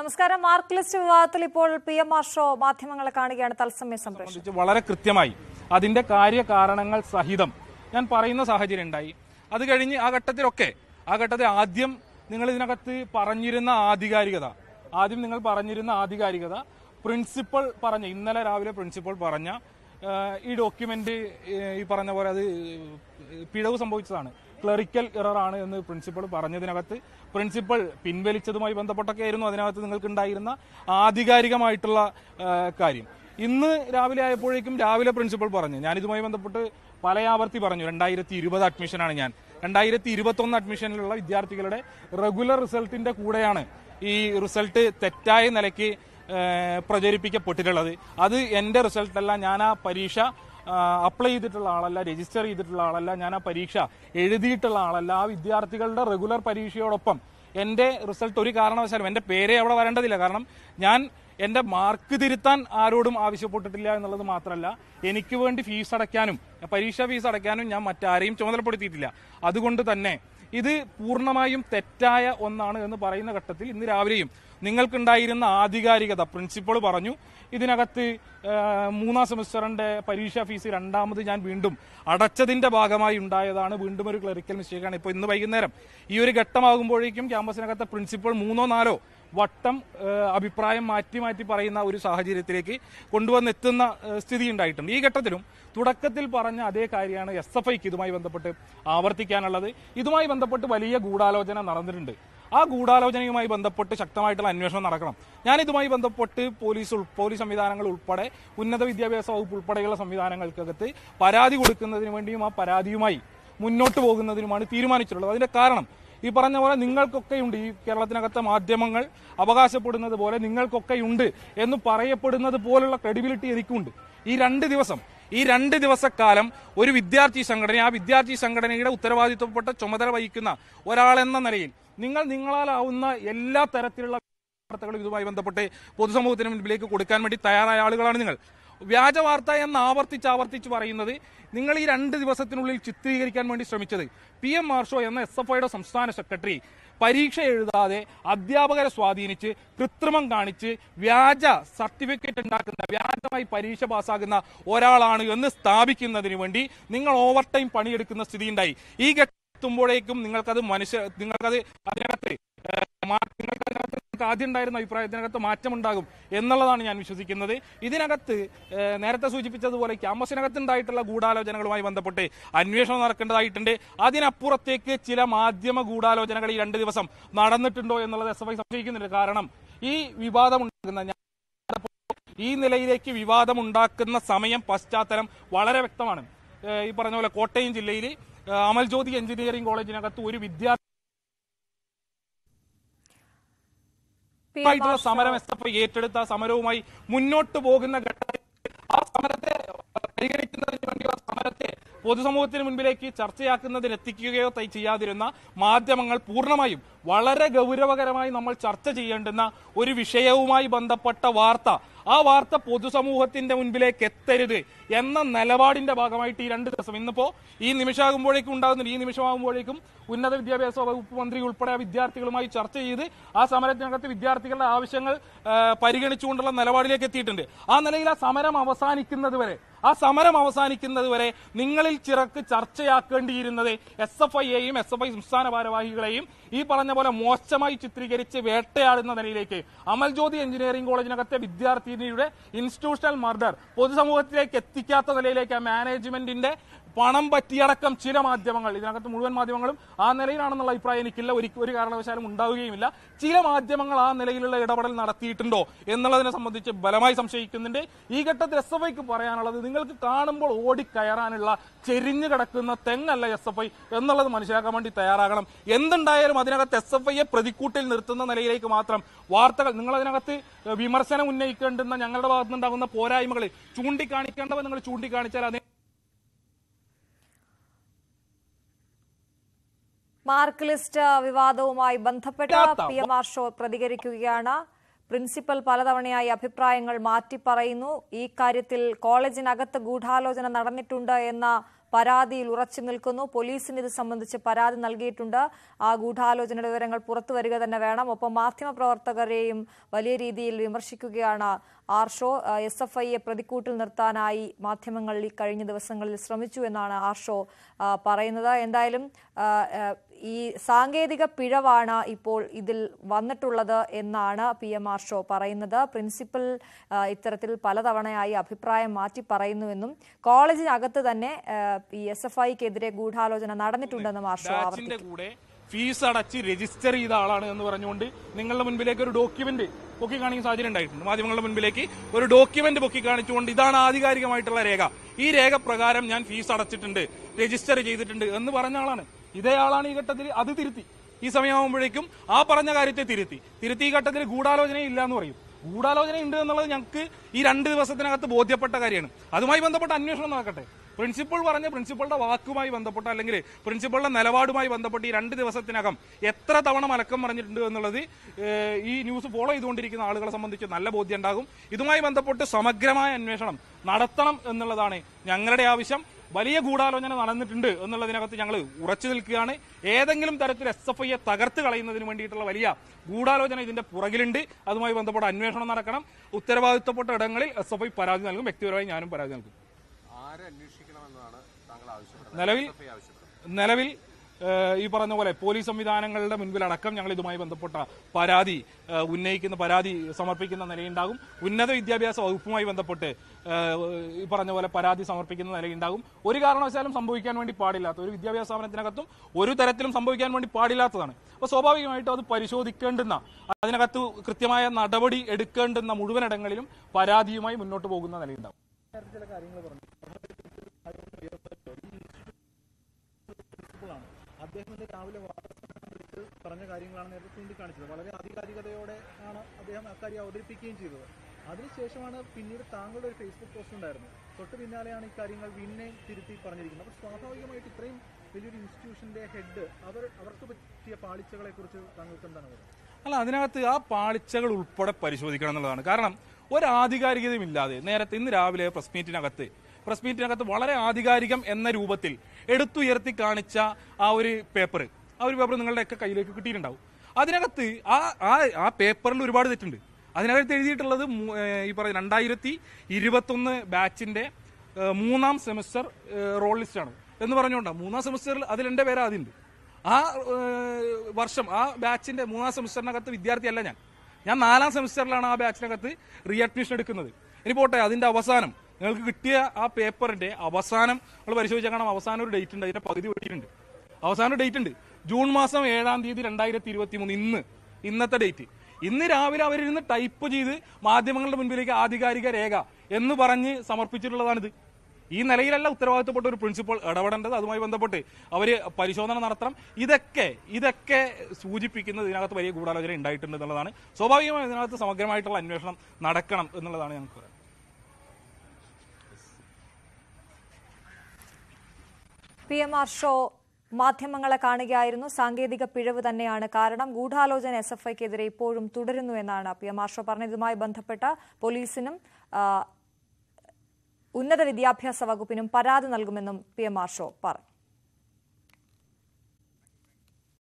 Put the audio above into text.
നമസ്കാരം mark list വിവാദത്തിൽ ഇപ്പോൾ പി എം ആർ ഷോ മാധ്യമങ്ങളെ കാണുകയാണ് തത്സമയ സംപ്രേഷണം സംബന്ധിച്ച് വളരെ കൃത്യമായി അതിന്റെ കാര്യകാരണങ്ങൾ സഹിതം ഞാൻ പറയുന്ന സാഹചര്യം ഉണ്ടായി അത് കഴിഞ്ഞ് ആ ഘട്ടത്തിലൊക്കെ ആ ഘട്ടത്തിൽ ആദ്യം നിങ്ങൾ ഇതിനകത്ത് പറഞ്ഞിരുന്ന ആധികാരികത ആദ്യം നിങ്ങൾ പറഞ്ഞിരുന്ന ആധികാരികത പ്രിൻസിപ്പൽ പറഞ്ഞ ഇന്നലെ രാവിലെ പ്രിൻസിപ്പൽ പറഞ്ഞ ആ, ഈ ഡോക്യുമെന്റ് ഈ പറഞ്ഞ പോലെ അത് പിഴവ് സംഭവിച്ചതാണ് ക്ലറിക്കൽ എറർ ആണ് എന്ന് പ്രിൻസിപ്പൽ പറഞ്ഞതിനകത്ത് പ്രിൻസിപ്പൽ പിൻവലിച്ചതുമായി ബന്ധപ്പെട്ടൊക്കെ ആയിരുന്നു അതിനകത്ത് നിങ്ങൾക്ക് ഉണ്ടായിരുന്ന ആധികാരികമായിട്ടുള്ള ആ, കാര്യം ഇന്ന് രാവിലെ ആയപ്പോഴേക്കും രാവിലെ പ്രിൻസിപ്പൽ പറഞ്ഞു ഞാൻ ഇതുമായി ബന്ധപ്പെട്ട് പല ആവർത്തി പറഞ്ഞു രണ്ടായിരത്തി ഇരുപത് അഡ്മിഷനാണ് ഞാൻ രണ്ടായിരത്തി ഇരുപത്തൊന്ന് അഡ്മിഷനിലുള്ള വിദ്യാർത്ഥികളുടെ റെഗുലർ റിസൾട്ടിന്റെ കൂടെയാണ് ഈ റിസൾട്ട് തെറ്റായ നിലയ്ക്ക് ആ, പ്രചരിപ്പിക്കപ്പെട്ടിട്ടുള്ളത് അത് എൻ്റെ റിസൾട്ടല്ല ഞാൻ ആ പരീക്ഷ അപ്ലൈ ചെയ്തിട്ടുള്ള ആളല്ല രജിസ്റ്റർ ചെയ്തിട്ടുള്ള ആളല്ല ഞാൻ ആ പരീക്ഷ എഴുതിയിട്ടുള്ള ആളല്ല ആ വിദ്യാർത്ഥികളുടെ റെഗുലർ പരീക്ഷയോടൊപ്പം എൻ്റെ റിസൾട്ട് ഒരു കാരണവശാലും എൻ്റെ പേരെ അവിടെ വരേണ്ടതില്ല കാരണം ഞാൻ എൻ്റെ മാർക്ക് തിരുത്താൻ ആരോടും ആവശ്യപ്പെട്ടിട്ടില്ല എന്നുള്ളത് മാത്രമല്ല എനിക്ക് വേണ്ടി ഫീസ് അടയ്ക്കാനും പരീക്ഷാ ഫീസ് അടയ്ക്കാനും ഞാൻ മറ്റാരെയും ചുമതലപ്പെടുത്തിയിട്ടില്ല അതുകൊണ്ട് തന്നെ ഇത് പൂർണ്ണമായും തെറ്റായ ഒന്നാണ് എന്ന് പറയുന്ന ഘട്ടത്തിൽ ഇന്ന് രാവിലെയും നിങ്ങൾക്കുണ്ടായിരുന്ന ആധികാരികത പ്രിൻസിപ്പൾ പറഞ്ഞു ഇതിനകത്ത് ആ, മൂന്നാം സെമിസ്റ്ററിന്റെ പരീക്ഷാ ഫീസ് രണ്ടാമത് ഞാൻ വീണ്ടും അടച്ചതിന്റെ ഭാഗമായി ഉണ്ടായതാണ് വീണ്ടും ഒരു ക്ലറിക്കൽ മിസ്റ്റേക്കാണ് ഇപ്പോൾ ഇന്ന് വൈകുന്നേരം ഈ ഒരു ഘട്ടമാകുമ്പോഴേക്കും ക്യാമ്പസിനകത്തെ പ്രിൻസിപ്പൾ മൂന്നോ നാലോ വട്ടം ആ, അഭിപ്രായം മാറ്റി മാറ്റി പറയുന്ന ഒരു സാഹചര്യത്തിലേക്ക് കൊണ്ടുവന്നെത്തുന്ന ആ, സ്ഥിതി ഉണ്ടായിട്ടുണ്ട് ഈ ഘട്ടത്തിലും തുടക്കത്തിൽ പറഞ്ഞ അതേ കാര്യമാണ് എസ് എഫ് ഐക്ക് ഇതുമായി ബന്ധപ്പെട്ട് ആവർത്തിക്കാനുള്ളത് ഇതുമായി ബന്ധപ്പെട്ട് വലിയ ഗൂഢാലോചന നടന്നിട്ടുണ്ട് ആ ഗൂഢാലോചനയുമായി ബന്ധപ്പെട്ട് ശക്തമായിട്ടുള്ള അന്വേഷണം നടക്കണം ഞാൻ ഇതുമായി ബന്ധപ്പെട്ട് പോലീസ് ഉൾ- പോലീസ് സംവിധാനങ്ങൾ ഉൾപ്പെടെ ഉന്നത വിദ്യാഭ്യാസ വകുപ്പ് ഉൾപ്പെടെയുള്ള സംവിധാനങ്ങൾക്കകത്ത് പരാതി കൊടുക്കുന്നതിന് വേണ്ടിയും ആ പരാതിയുമായി മുന്നോട്ട് പോകുന്നതിനുമാണ് തീരുമാനിച്ചിട്ടുള്ളത് അതിന്റെ കാരണം ഈ പറഞ്ഞ പോലെ നിങ്ങൾക്കൊക്കെയുണ്ട് ഈ കേരളത്തിനകത്തെ മാധ്യമങ്ങൾ അവകാശപ്പെടുന്നത് പോലെ നിങ്ങൾക്കൊക്കെയുണ്ട് എന്ന് പറയപ്പെടുന്നത് പോലുള്ള ക്രെഡിബിലിറ്റി എനിക്കുണ്ട് ഈ രണ്ട് ദിവസം ഈ രണ്ട് ദിവസക്കാലം ഒരു വിദ്യാർത്ഥി സംഘടന ആ വിദ്യാർത്ഥി സംഘടനയുടെ ഉത്തരവാദിത്വപ്പെട്ട ചുമതല വഹിക്കുന്ന ഒരാളെന്ന നിലയിൽ നിങ്ങൾ നിങ്ങളാലാവുന്ന എല്ലാ തരത്തിലുള്ള വാർത്തകളും ഇതുമായി ബന്ധപ്പെട്ട് പൊതുസമൂഹത്തിന് മുൻപിലേക്ക് കൊടുക്കാൻ വേണ്ടി തയ്യാറായ ആളുകളാണ് നിങ്ങൾ വ്യാജ വാർത്ത എന്ന് ആവർത്തിച്ച് ആവർത്തിച്ച് പറയുന്നത് നിങ്ങൾ ഈ രണ്ട് ദിവസത്തിനുള്ളിൽ ചിത്രീകരിക്കാൻ വേണ്ടി ശ്രമിച്ചത് പി എം മാർഷോ എന്ന എസ് എഫ് ഐയുടെ സംസ്ഥാന സെക്രട്ടറി പരീക്ഷ എഴുതാതെ അധ്യാപകരെ സ്വാധീനിച്ച് കൃത്രിമം കാണിച്ച് വ്യാജ സർട്ടിഫിക്കറ്റ് ഉണ്ടാക്കുന്ന വ്യാജമായി പരീക്ഷ പാസ്സാകുന്ന ഒരാളാണ് എന്ന് സ്ഥാപിക്കുന്നതിന് വേണ്ടി നിങ്ങൾ ഓവർ ടൈം പണിയെടുക്കുന്ന സ്ഥിതി ഉണ്ടായി ഈ ഘട്ടത്തുമ്പോഴേക്കും നിങ്ങൾക്കത് മനുഷ്യ നിങ്ങൾക്കത് അതിനകത്ത് ഏഹ്, മാ- നിങ്ങൾക്ക് അതിനകത്ത് നിങ്ങൾക്ക് ആദ്യം ഉണ്ടായിരുന്ന അഭിപ്രായത്തിനകത്ത് മാറ്റമുണ്ടാകും എന്നുള്ളതാണ് ഞാൻ വിശ്വസിക്കുന്നത് ഇതിനകത്ത് ഏഹ്, നേരത്തെ സൂചിപ്പിച്ചതുപോലെ ക്യാമ്പസിനകത്ത് ഉണ്ടായിട്ടുള്ള ഗൂഢാലോചനകളുമായി ബന്ധപ്പെട്ട് അന്വേഷണം നടക്കേണ്ടതായിട്ടുണ്ട് അതിനപ്പുറത്തേക്ക് ചില മാധ്യമ ഗൂഢാലോചനകൾ ഈ രണ്ട് ദിവസം നടന്നിട്ടുണ്ടോ എന്നുള്ളത് എസ് എഫ് ഐ സംശയിക്കുന്നുണ്ട് കാരണം ഈ വിവാദമുണ്ടാകുന്ന ഞാൻ ഈ നിലയിലേക്ക് വിവാദമുണ്ടാക്കുന്ന സമയം പശ്ചാത്തലം വളരെ വ്യക്തമാണ് ഏഹ്, ഈ പറഞ്ഞ പോലെ കോട്ടയം ജില്ലയിൽ ഏഹ്, അമൽജ്യോതി എഞ്ചിനീയറിംഗ് കോളേജിനകത്ത് ഒരു വിദ്യാർത്ഥി പി എം ആയിട്ടുള്ള ആർ സമരം എസ് എഫ് ഐ ഏറ്റെടുത്ത ആ സമരവുമായി മുന്നോട്ട് പോകുന്ന ഘട്ടത്തിൽ ആ സമരത്തെ പരിഗണിക്കുന്നതിന് വേണ്ടി ആ സമരത്തെ പൊതുസമൂഹത്തിന് മുൻപിലേക്ക് ചർച്ചയാക്കുന്നതിന് എത്തിക്കുകയോ തൈ ചെയ്യാതിരുന്ന മാധ്യമങ്ങൾ പൂർണ്ണമായും വളരെ ഗൗരവകരമായി നമ്മൾ ചർച്ച ചെയ്യേണ്ടുന്ന ഒരു വിഷയവുമായി ബന്ധപ്പെട്ട വാർത്ത ആ വാർത്ത പൊതുസമൂഹത്തിന്റെ മുൻപിലേക്ക് എത്തരുത് എന്ന നിലപാടിന്റെ ഭാഗമായിട്ട് ഈ രണ്ട് ദിവസം ഇന്നിപ്പോ ഈ നിമിഷമാകുമ്പോഴേക്കും ഉണ്ടാകുന്ന ഈ നിമിഷമാകുമ്പോഴേക്കും ഉന്നത വിദ്യാഭ്യാസ വകുപ്പ് മന്ത്രി ഉൾപ്പെടെ ആ വിദ്യാർത്ഥികളുമായി ചർച്ച ചെയ്ത് ആ സമരത്തിനകത്ത് വിദ്യാർത്ഥികളുടെ ആവശ്യങ്ങൾ ആ, പരിഗണിച്ചുകൊണ്ടുള്ള നിലപാടിലേക്ക് എത്തിയിട്ടുണ്ട് ആ നിലയിൽ ആ സമരം അവസാനിക്കുന്നത് വരെ ആ സമരം അവസാനിക്കുന്നത് വരെ നിങ്ങളിൽ ചിറക്ക് ചർച്ചയാക്കേണ്ടിയിരുന്നത് S F ഐയെയും S F I സംസ്ഥാന ഭാരവാഹികളെയും ഈ പറഞ്ഞ പോലെ മോശമായി ചിത്രീകരിച്ച് വേട്ടയാടുന്ന നിലയിലേക്ക് അമൽജ്യോതി എഞ്ചിനീയറിംഗ് കോളേജിനകത്തെ വിദ്യാർത്ഥിനിയുടെ ഇൻസ്റ്റിറ്റ്യൂഷണൽ മർഡർ പൊതുസമൂഹത്തിലേക്ക് എത്തിക്കാത്ത നിലയിലേക്ക് ആ മാനേജ്മെന്റിന്റെ പണം പറ്റിയടക്കം ചില മാധ്യമങ്ങൾ ഇതിനകത്ത് മുഴുവൻ മാധ്യമങ്ങളും ആ നിലയിലാണെന്നുള്ള അഭിപ്രായം എനിക്കില്ല ഒരു ഒരു കാരണവശാലും ഉണ്ടാവുകയുമില്ല ചില മാധ്യമങ്ങൾ ആ നിലയിലുള്ള ഇടപെടൽ നടത്തിയിട്ടുണ്ടോ എന്നുള്ളതിനെ സംബന്ധിച്ച് ബലമായി സംശയിക്കുന്നുണ്ട് ഈ ഘട്ടത്തിൽ എസ് എഫ് ഐക്ക് പറയാനുള്ളത് നിങ്ങൾക്ക് കാണുമ്പോൾ ഓടിക്കയറാനുള്ള ചെരിഞ്ഞു കിടക്കുന്ന തെങ്ങല്ല എസ് എഫ് ഐ എന്നുള്ളത് മനസ്സിലാക്കാൻ വേണ്ടി തയ്യാറാകണം എന്തുണ്ടായാലും അതിനകത്ത് എസ് എഫ് ഐയെ പ്രതിക്കൂട്ടിൽ നിർത്തുന്ന നിലയിലേക്ക് മാത്രം വാർത്തകൾ നിങ്ങൾ അതിനകത്ത് വിമർശനം ഉന്നയിക്കേണ്ടുന്ന ഞങ്ങളുടെ ഭാഗത്തുനിന്നുണ്ടാകുന്ന പോരായ്മകൾ ചൂണ്ടിക്കാണിക്കേണ്ടവ നിങ്ങൾ ചൂണ്ടിക്കാണിച്ചാൽ അതിന് മാർക്ക് ലിസ്റ്റ് വിവാദവുമായി ബന്ധപ്പെട്ട് ഇല്ലാത്ത പി എം ആർ ഷോ പ്രതികരിക്കുകയാണ് പ്രിൻസിപ്പൽ പലതവണയായി അഭിപ്രായങ്ങൾ മാറ്റി പറയുന്നു ഈ കാര്യത്തിൽ കോളേജിനകത്ത് ഗൂഢാലോചന നടന്നിട്ടുണ്ട് എന്ന പരാതിയിൽ ഉറച്ചു നിൽക്കുന്നു പോലീസിന് ഇത് സംബന്ധിച്ച് പരാതി നൽകിയിട്ടുണ്ട് ആ ഗൂഢാലോചനയുടെ വിവരങ്ങൾ പുറത്തു വരിക തന്നെ വേണം ഒപ്പം മാധ്യമപ്രവർത്തകരെയും വലിയ രീതിയിൽ വിമർശിക്കുകയാണ് ആർഷോ എസ് എഫ് ഐയെ പ്രതിക്കൂട്ടിൽ നിർത്താനായി മാധ്യമങ്ങൾ ഈ കഴിഞ്ഞ ദിവസങ്ങളിൽ ശ്രമിച്ചു എന്നാണ് ആർഷോ ആ, പറയുന്നത് എന്തായാലും ആ, ആ, ഈ സാങ്കേതിക പിഴവാണ് ഇപ്പോൾ ഇതിൽ വന്നിട്ടുള്ളത് എന്നാണ് പി എം ആർ ഷോ പറയുന്നത് പ്രിൻസിപ്പൽ ആ, ഇത്തരത്തിൽ പലതവണയായി അഭിപ്രായം മാറ്റി പറയുന്നുവെന്നും കോളേജിനകത്ത് തന്നെ ആ, ഈ എസ് എഫ് ഐക്കെതിരെ ഗൂഢാലോചന നടന്നിട്ടുണ്ടെന്നും ആർ ഷോ ആവർത്തിച്ചു ബാച്ചിന്റെ കൂടെ ഫീസ് അടച്ച് രജിസ്റ്റർ ചെയ്ത ആളാണ് എന്ന് പറഞ്ഞുകൊണ്ട് നിങ്ങളുടെ മുൻപിലേക്ക് ഒരു ഡോക്യുമെന്റ് പൊക്കി കാണിക്കുന്ന സാഹചര്യം ഉണ്ടായിട്ടുണ്ട് മാധ്യമങ്ങളുടെ മുൻപിലേക്ക് ഒരു ഡോക്യുമെന്റ് പൊക്കി കാണിച്ചുകൊണ്ട് ഇതാണ് ആധികാരികമായിട്ടുള്ള രേഖ ഈ രേഖ പ്രകാരം ഞാൻ ഫീസ് അടച്ചിട്ടുണ്ട് രജിസ്റ്റർ ചെയ്തിട്ടുണ്ട് എന്ന് പറഞ്ഞ ആളാണ് ഇതേ ആളാണ് ഈ ഘട്ടത്തിൽ അത് തിരുത്തി ഈ സമയമാകുമ്പോഴേക്കും ആ പറഞ്ഞ കാര്യത്തെ തിരുത്തി തിരുത്തി ഈ ഘട്ടത്തിൽ ഗൂഢാലോചന ഇല്ല എന്ന് പറയും ഗൂഢാലോചന ഉണ്ട് എന്നുള്ളത് ഞങ്ങൾക്ക് ഈ രണ്ട് ദിവസത്തിനകത്ത് ബോധ്യപ്പെട്ട കാര്യമാണ് അതുമായി ബന്ധപ്പെട്ട അന്വേഷണം നടക്കട്ടെ പ്രിൻസിപ്പൾ പറഞ്ഞ പ്രിൻസിപ്പളുടെ വാക്കുമായി ബന്ധപ്പെട്ട അല്ലെങ്കിൽ പ്രിൻസിപ്പളുടെ നിലപാടുമായി ബന്ധപ്പെട്ട് ഈ രണ്ട് ദിവസത്തിനകം എത്ര തവണ മലക്കം പറഞ്ഞിട്ടുണ്ട് എന്നുള്ളത് ഏഹ്, ഈ ന്യൂസ് ഫോളോ ചെയ്തുകൊണ്ടിരിക്കുന്ന ആളുകളെ സംബന്ധിച്ച് നല്ല ബോധ്യം ഉണ്ടാകും ഇതുമായി ബന്ധപ്പെട്ട് സമഗ്രമായ അന്വേഷണം നടത്തണം എന്നുള്ളതാണ് ഞങ്ങളുടെ ആവശ്യം വലിയ ഗൂഢാലോചന നടന്നിട്ടുണ്ട് എന്നുള്ളതിനകത്ത് ഞങ്ങൾ ഉറച്ചു നിൽക്കുകയാണ് ഏതെങ്കിലും തരത്തിൽ എസ് എഫ് ഐയെ തകർത്ത് കളയുന്നതിന് വേണ്ടിയിട്ടുള്ള വലിയ ഗൂഢാലോചന ഇതിന്റെ പുറകിലുണ്ട് അതുമായി ബന്ധപ്പെട്ട അന്വേഷണം നടക്കണം ഉത്തരവാദിത്തപ്പെട്ട ഇടങ്ങളിൽ എസ് എഫ് ഐ പരാതി നൽകും വ്യക്തിപരമായി ഞാനും പരാതി നൽകും ആരെ അന്വേഷിക്കണമെന്നാണ് താങ്കൾ ആവശ്യപ്പെടുന്നത് നിലവിൽ SFI ആവശ്യപ്പെടുന്നത് നിലവിൽ ഏഹ്, ഈ പറഞ്ഞ പോലെ പോലീസ് സംവിധാനങ്ങളുടെ മുൻപിലടക്കം ഞങ്ങൾ ഇതുമായി ബന്ധപ്പെട്ട പരാതി ഏഹ്, ഉന്നയിക്കുന്ന പരാതി സമർപ്പിക്കുന്ന നിലയുണ്ടാകും ഉന്നത വിദ്യാഭ്യാസ വകുപ്പുമായി ബന്ധപ്പെട്ട് ഏഹ്, ഈ പറഞ്ഞ പോലെ പരാതി സമർപ്പിക്കുന്ന നിലയുണ്ടാകും ഒരു കാരണവശാലും സംഭവിക്കാൻ വേണ്ടി പാടില്ലാത്ത ഒരു വിദ്യാഭ്യാസ സ്ഥാപനത്തിനകത്തും ഒരു തരത്തിലും സംഭവിക്കാൻ വേണ്ടി പാടില്ലാത്തതാണ് അപ്പോൾ സ്വാഭാവികമായിട്ടും അത് പരിശോധിക്കേണ്ടുന്ന അതിനകത്ത് കൃത്യമായ നടപടി എടുക്കേണ്ടുന്ന മുഴുവനിടങ്ങളിലും പരാതിയുമായി മുന്നോട്ട് പോകുന്ന നിലയുണ്ടാകും പ്രിൻസിപ്പളാണ് അദ്ദേഹത്തിന്റെ രാവിലെ വാർത്താസമ്മേളനത്തിൽ പറഞ്ഞ കാര്യങ്ങളാണ് നേരത്തെ ചൂണ്ടിക്കാണിച്ചത് വളരെ ആധികാരികതയോടെ ആണ് അദ്ദേഹം അക്കാര്യം അവതരിപ്പിക്കുകയും ചെയ്തത് അതിനുശേഷമാണ് പിന്നീട് താങ്കളുടെ ഒരു ഫേസ്ബുക്ക് പോസ്റ്റ് ഉണ്ടായിരുന്നു തൊട്ട് പിന്നാലെയാണ് ഇക്കാര്യങ്ങൾ പിന്നെയും തിരുത്തി പറഞ്ഞിരിക്കുന്നത് അപ്പോൾ സ്വാഭാവികമായിട്ട് ഇത്രയും വലിയൊരു ഇൻസ്റ്റിറ്റ്യൂഷന്റെ ഹെഡ് അവർ അവർക്ക് പറ്റിയ പാളിച്ചകളെ കുറിച്ച് താങ്കൾക്ക് എന്താണ് പറയുന്നത് അല്ല അതിനകത്ത് ആ പാളിച്ചകൾ ഉൾപ്പെടെ പരിശോധിക്കണം എന്നുള്ളതാണ് കാരണം ഒരു ആധികാരികതയും ഇല്ലാതെ നേരത്തെ ഇന്ന് രാവിലെ പ്രസ് മീറ്റിനകത്ത് പ്രസ് മീറ്റിനകത്ത് വളരെ ആധികാരികം എന്ന രൂപത്തിൽ എടുത്തുയർത്തി കാണിച്ച ആ ഒരു പേപ്പർ ആ ഒരു പേപ്പർ നിങ്ങളുടെയൊക്കെ കയ്യിലേക്ക് കിട്ടിയിട്ടുണ്ടാവും അതിനകത്ത് ആ ആ ആ പേപ്പറിൽ ഒരുപാട് തെറ്റുണ്ട് അതിനകത്ത് എഴുതിയിട്ടുള്ളത് മൂ- ഏഹ് ഈ പറയുന്ന രണ്ടായിരത്തി ഇരുപത്തൊന്ന് ബാച്ചിന്റെ ഏഹ് മൂന്നാം സെമിസ്റ്റർ റോൾ ലിസ്റ്റാണ് എന്ന് പറഞ്ഞുകൊണ്ടാണ് മൂന്നാം സെമിസ്റ്ററിൽ അതിൽ എൻ്റെ പേര് ആദ്യമുണ്ട് ആ ഏഹ്, വർഷം ആ ബാച്ചിന്റെ മൂന്നാം സെമിസ്റ്ററിനകത്ത് വിദ്യാർത്ഥിയല്ല ഞാൻ ഞാൻ നാലാം സെമിസ്റ്ററിലാണ് ആ ബാച്ചിനകത്ത് റീ അഡ്മിഷൻ എടുക്കുന്നത് ഇനി പോട്ടെ അതിന്റെ അവസാനം നിങ്ങൾക്ക് കിട്ടിയ ആ പേപ്പറിന്റെ അവസാനം നമ്മൾ പരിശോധിച്ചാൽ കാണാം അവസാനം ഒരു ഡേറ്റ് ഉണ്ട് അതിന്റെ പകുതി വെട്ടിയിട്ടുണ്ട് അവസാന ഡേറ്റ് ഉണ്ട് ജൂൺ മാസം ഏഴാം തീയതി രണ്ടായിരത്തി ഇരുപത്തി മൂന്ന് ഇന്ന് ഇന്നത്തെ ഡേറ്റ് ഇന്ന് രാവിലെ അവരിരുന്ന് ടൈപ്പ് ചെയ്ത് മാധ്യമങ്ങളുടെ മുൻപിലേക്ക് ആധികാരിക രേഖ എന്ന് പറഞ്ഞ് സമർപ്പിച്ചിട്ടുള്ളതാണിത് ഈ നിലയിലല്ല ഉത്തരവാദിത്തപ്പെട്ട ഒരു പ്രിൻസിപ്പൾ ഇടപെടേണ്ടത് അതുമായി ബന്ധപ്പെട്ട് അവര് പരിശോധന നടത്തണം ഇതൊക്കെ ഇതൊക്കെ സൂചിപ്പിക്കുന്നത് ഇതിനകത്ത് വലിയ ഗൂഢാലോചന ഉണ്ടായിട്ടുണ്ട് എന്നുള്ളതാണ് സ്വാഭാവികമായും ഇതിനകത്ത് സമഗ്രമായിട്ടുള്ള അന്വേഷണം നടക്കണം എന്നുള്ളതാണ് ഞങ്ങൾക്ക് പറയാൻ പി എം ആർ ഷോ മാധ്യമങ്ങളെ കാണുകയായിരുന്നു സാങ്കേതിക പിഴവ് തന്നെയാണ് കാരണം ഗൂഢാലോചന എസ് എഫ് ഐക്കെതിരെ ഇപ്പോഴും തുടരുന്നു എന്നാണ് പി എം ആർ ഷോ പറഞ്ഞത് ഇതുമായി ബന്ധപ്പെട്ട പോലീസിനും ആ, ഉന്നത വിദ്യാഭ്യാസ വകുപ്പിനും പരാതി നൽകുമെന്നും പി എം ആർ ഷോ പറഞ്ഞു